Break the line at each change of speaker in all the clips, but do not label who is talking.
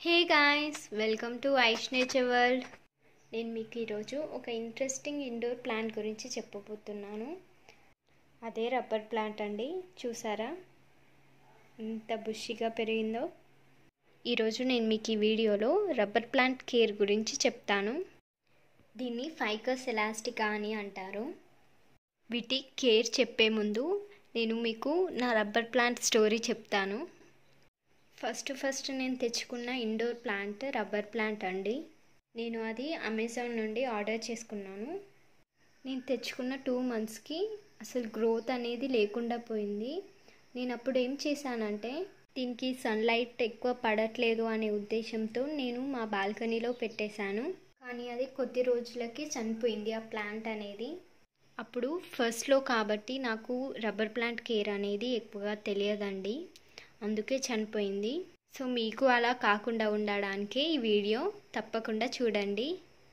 hey guys welcome to Aish nature world నేను మీకు ఈరోజు ఒక ఇంట్రెస్టింగ్ ఇండోర్ ప్లాంట్ గురించి చెప్పబోతున్నాను అదే రబ్బర్ ప్లాంట్ అండి చూసారా ఎంత బుషిగా పెరిగిందో ఈరోజు నేను మీకు ఈ వీడియోలో రబ్బర్ ప్లాంట్ కేర్ గురించి చెప్తాను దీన్ని ఫైకస్ ఎలాస్టికా అని అంటారు వీటి కేర్ చెప్పే ముందు నేను మీకు నా రబ్బర్ ప్లాంట్ స్టోరీ చెప్తాను ఫస్ట్ ఫస్ట్ నేను తెచ్చుకున్న ఇండోర్ ప్లాంట్ రబ్బర్ ప్లాంట్ అండి నేను అది అమెజాన్ నుండి ఆర్డర్ చేసుకున్నాను నేను తెచ్చుకున్న టూ మంత్స్కి అసలు గ్రోత్ అనేది లేకుండా పోయింది నేను అప్పుడు ఏం చేశానంటే దీనికి సన్లైట్ ఎక్కువ పడట్లేదు అనే ఉద్దేశంతో నేను మా బాల్కనీలో పెట్టేశాను కానీ అది కొద్ది రోజులకి చనిపోయింది ఆ ప్లాంట్ అనేది అప్పుడు ఫస్ట్లో కాబట్టి నాకు రబ్బర్ ప్లాంట్ కేర్ అనేది ఎక్కువగా తెలియదండి అందుకే చనిపోయింది సో మీకు అలా కాకుండా ఉండడానికే ఈ వీడియో తప్పకుండా చూడండి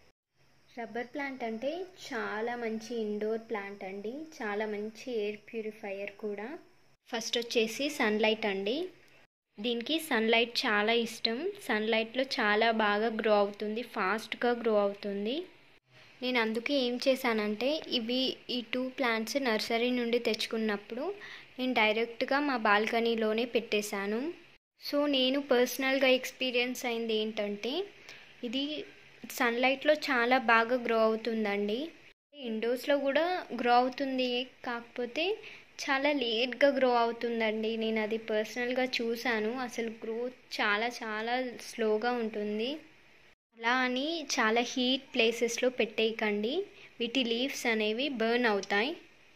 రబ్బర్ ప్లాంట్ అంటే చాలా మంచి ఇండోర్ ప్లాంట్ అండి చాలా మంచి ఎయిర్ ప్యూరిఫైయర్ కూడా ఫస్ట్ వచ్చేసి సన్లైట్ అండి దీనికి సన్లైట్ చాలా ఇష్టం సన్లైట్లో చాలా బాగా గ్రో అవుతుంది ఫాస్ట్గా గ్రో అవుతుంది నేను అందుకే ఏం చేశానంటే ఇవి ఈ టూ ప్లాంట్స్ నర్సరీ నుండి తెచ్చుకున్నప్పుడు నేను డైరెక్ట్గా మా బాల్కనీలోనే పెట్టేశాను సో నేను పర్సనల్గా ఎక్స్పీరియన్స్ అయింది ఏంటంటే ఇది సన్లైట్లో చాలా బాగా గ్రో అవుతుందండి ఇండోర్స్లో కూడా గ్రో అవుతుంది కాకపోతే చాలా లేట్గా గ్రో అవుతుందండి నేను అది పర్సనల్గా చూశాను అసలు గ్రోత్ చాలా చాలా స్లోగా ఉంటుంది అలా అని చాలా హీట్ ప్లేసెస్లో పెట్టేయకండి వీటి లీవ్స్ అనేవి బర్న్ అవుతాయి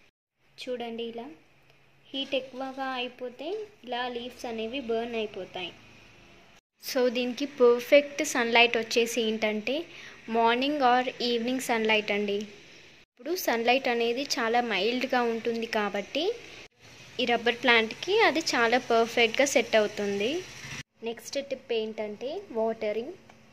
చూడండి ఇలా హీట్ ఎక్కువగా అయిపోతే ఇలా లీవ్స్ అనేవి బర్న్ అయిపోతాయి సో దీనికి పర్ఫెక్ట్ సన్లైట్ వచ్చేసి ఏంటంటే మార్నింగ్ ఆర్ ఈవినింగ్ సన్లైట్ అండి ఇప్పుడు సన్లైట్ అనేది చాలా మైల్డ్గా ఉంటుంది కాబట్టి ఈ రబ్బర్ ప్లాంట్కి అది చాలా పర్ఫెక్ట్గా సెట్ అవుతుంది నెక్స్ట్ టిప్ ఏంటంటే వాటరింగ్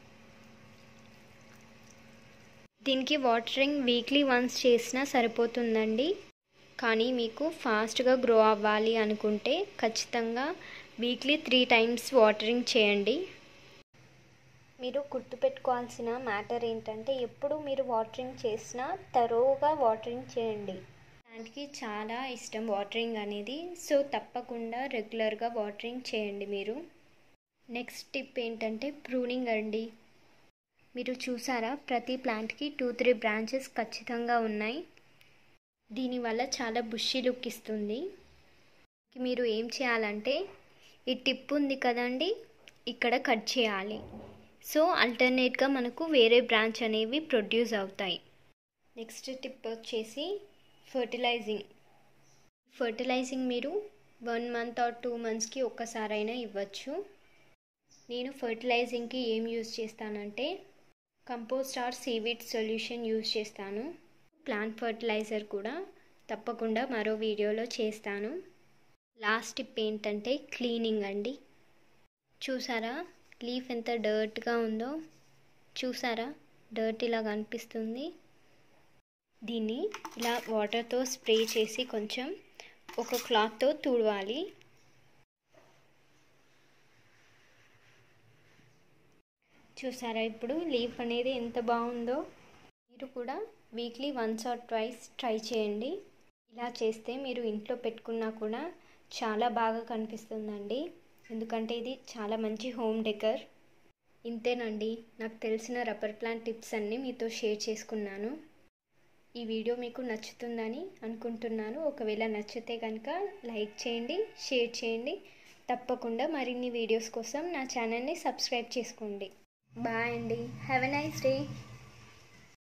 దీనికి వాటరింగ్ వీక్లీ వన్స్ చేసినా సరిపోతుందండి కానీ మీకు ఫాస్ట్గా గ్రో అవ్వాలి అనుకుంటే ఖచ్చితంగా వీక్లీ త్రీ టైమ్స్ వాటరింగ్ చేయండి మీరు గుర్తుపెట్టుకోవాల్సిన మ్యాటర్ ఏంటంటే ఎప్పుడు మీరు వాటరింగ్ చేసినా తరోగా వాటరింగ్ చేయండి దానికి చాలా ఇష్టం వాటరింగ్ అనేది సో తప్పకుండా రెగ్యులర్గా వాటరింగ్ చేయండి మీరు నెక్స్ట్ టిప్ ఏంటంటే ప్రూనింగ్ అండి మీరు చూసారా ప్రతి ప్లాంట్కి టూ త్రీ బ్రాంచెస్ ఖచ్చితంగా ఉన్నాయి దీనివల్ల చాలా బుషి లుక్ ఇస్తుంది మీరు ఏం చేయాలంటే ఈ టిప్ ఉంది కదండి ఇక్కడ కట్ చేయాలి సో అల్టర్నేట్గా మనకు వేరే బ్రాంచ్ అనేవి ప్రొడ్యూస్ అవుతాయి నెక్స్ట్ టిప్ వచ్చేసి ఫర్టిలైజింగ్ ఫర్టిలైజింగ్ మీరు వన్ మంత్ ఆర్ టూ మంత్స్కి ఒక్కసారైనా ఇవ్వచ్చు నేను ఫర్టిలైజింగ్కి ఏం యూజ్ చేస్తానంటే compost or seaweed solution use చేస్తాను ప్లాంట్ ఫర్టిలైజర్ కూడా తప్పకుండా మరో వీడియోలో చేస్తాను లాస్ట్ టిప్ ఏంటంటే క్లీనింగ్ అండి చూసారా లీఫ్ ఎంత డర్ట్గా ఉందో చూసారా డర్ట్ ఇలా కనిపిస్తుంది దీన్ని ఇలా వాటర్తో స్ప్రే చేసి కొంచెం ఒక క్లాత్తో తుడవాలి చూసారా ఇప్పుడు లీఫ్ అనేది ఎంత బాగుందో మీరు కూడా weekly once or twice try చేయండి ఇలా చేస్తే మీరు ఇంట్లో పెట్టుకున్నా కూడా చాలా బాగా కనిపిస్తుందండి ఎందుకంటే ఇది చాలా మంచి హోమ్ డెకర్ ఇంతేనండి నాకు తెలిసిన రబ్బర్ ప్లాంట్ టిప్స్ అన్నీ మీతో షేర్ చేసుకున్నాను ఈ వీడియో మీకు నచ్చుతుందని అనుకుంటున్నాను ఒకవేళ నచ్చితే కనుక లైక్ చేయండి షేర్ చేయండి తప్పకుండా మరిన్ని వీడియోస్ కోసం నా ఛానల్ని సబ్స్క్రైబ్ చేసుకోండి బాయ్ అండి హ్యావ్ ఎ నైస్ డే